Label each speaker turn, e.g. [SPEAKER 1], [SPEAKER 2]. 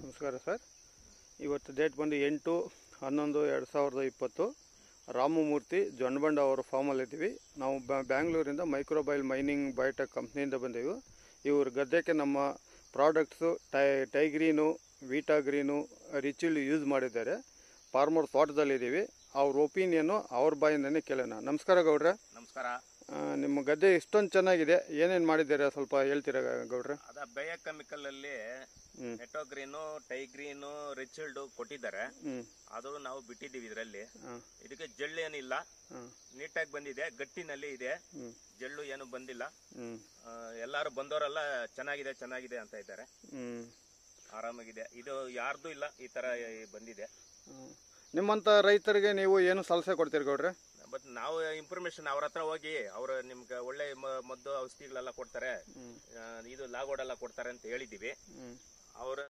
[SPEAKER 1] ನಮಸ್ಕಾರ ಸರ್ ಇವತ್ತು ಡೇಟ್ ಬಂದು ಎಂಟು ಹನ್ನೊಂದು ಎರಡು ಸಾವಿರದ ಇಪ್ಪತ್ತು ರಾಮಮೂರ್ತಿ ಜೊಂಡಬಂಡ ಅವರ ಫಾರ್ಮಲ್ಲಿದ್ದೀವಿ ನಾವು ಬ್ಯಾ- ಬ್ಯಾಂಗ್ಳೂರಿಂದ ಮೈಕ್ರೋಬೈಲ್ ಮೈನಿಂಗ್ ಬಯೋಟೆಕ್ ಕಂಪ್ನಿಯಿಂದ ಬಂದೆವು ಇವ್ರ ಗದ್ದೆಗೆ ನಮ್ಮ ಪ್ರಾಡಕ್ಟ್ಸು ಟೈ ಟೈಗ್ರೀನು ವೀಟಾಗ್ರೀನು ರಿಚಿಲ್ ಯೂಸ್ ಮಾಡಿದ್ದಾರೆ ಫಾರ್ಮರ್ ತೋಟದಲ್ಲಿದ್ದೀವಿ ಅವ್ರ ಒಪಿನಿಯನ್ನು ಅವ್ರ ಬಾಯಿಂದನೇ ಕೇಳೋಣ ನಮಸ್ಕಾರ ಗೌಡ್ರೆ
[SPEAKER 2] ನಮಸ್ಕಾರ
[SPEAKER 1] ಆ, ನಿಮ್ಮ ಗದ್ದೆ ಇಷ್ಟೊಂದು ಚೆನ್ನಾಗಿದೆ ಏನೇನು ಮಾಡಿದ್ದೀರಾ ಸ್ವಲ್ಪ ಹೇಳ್ತೀರಾ ಗೌಡ್ರೆ
[SPEAKER 2] ಅದ ಬಯ ಕೆಮಿಕಲ್ ಅಲ್ಲಿ
[SPEAKER 1] ಹ್ಮ್.
[SPEAKER 2] ನೆಟೋಗ್ರೀನು ಟೈಗ್ರೀನು ರಿಚಿಲ್ಡ್ ಕೊಟ್ಟಿದ್ದಾರೆ
[SPEAKER 1] ಹ್ಞೂ
[SPEAKER 2] ಅದು ನಾವು ಬಿಟ್ಟಿದ್ದೀವಿ ಇದರಲ್ಲಿ
[SPEAKER 1] ಹಾಂ
[SPEAKER 2] ಇದಕ್ಕೆ ಜಳ್ಳು ಏನಿಲ್ಲ
[SPEAKER 1] ಹಾಂ
[SPEAKER 2] ನೀಟಾಗಿ ಬಂದಿದೆ ಗಟ್ಟಿನಲ್ಲಿ ಇದೆ
[SPEAKER 1] ಹ್ಞೂ
[SPEAKER 2] ಜಳ್ಳು ಏನು ಬಂದಿಲ್ಲ
[SPEAKER 1] ಹ್ಞೂ
[SPEAKER 2] ಆ, ಎಲ್ಲಾರು ಬಂದವರೆಲ್ಲ ಚೆನ್ನಾಗಿದೆ ಚೆನ್ನಾಗಿದೆ ಅಂತ ಇದ್ದಾರೆ
[SPEAKER 1] ಹ್ಞೂ
[SPEAKER 2] ಆರಾಮಾಗಿದೆ ಇದು ಯಾರ್ದು ಇಲ್ಲ ಈ ತರ ಬಂದಿದೆ
[SPEAKER 1] ಹ್ಮ್. ನಿಮ್ಮಂತ ರೈತರಿಗೆ ನೀವು ಏನು ಸಲಹೆ ಕೊಡ್ತೀರಿ ಗೌಡ್ರೆ
[SPEAKER 2] ಬಟ್ ನಾವು ಇನ್ಫಾರ್ಮೇಶನ್ ಅವ್ರ ಹತ್ರ ಹೋಗಿ ಅವ್ರು ನಿಮ್ಗೆ ಒಳ್ಳೆ ಮ- ಮದ್ದು ಔಷಧಿಗಳೆಲ್ಲ ಕೊಡ್ತಾರೆ ಆ, ಇದು ಲಾಗೋಡೆಲ್ಲ ಕೊಡ್ತಾರೆ ಅಂತ ಹೇಳಿದೀವಿ
[SPEAKER 1] ಹ್ಮ್.
[SPEAKER 2] ಅವ್ರ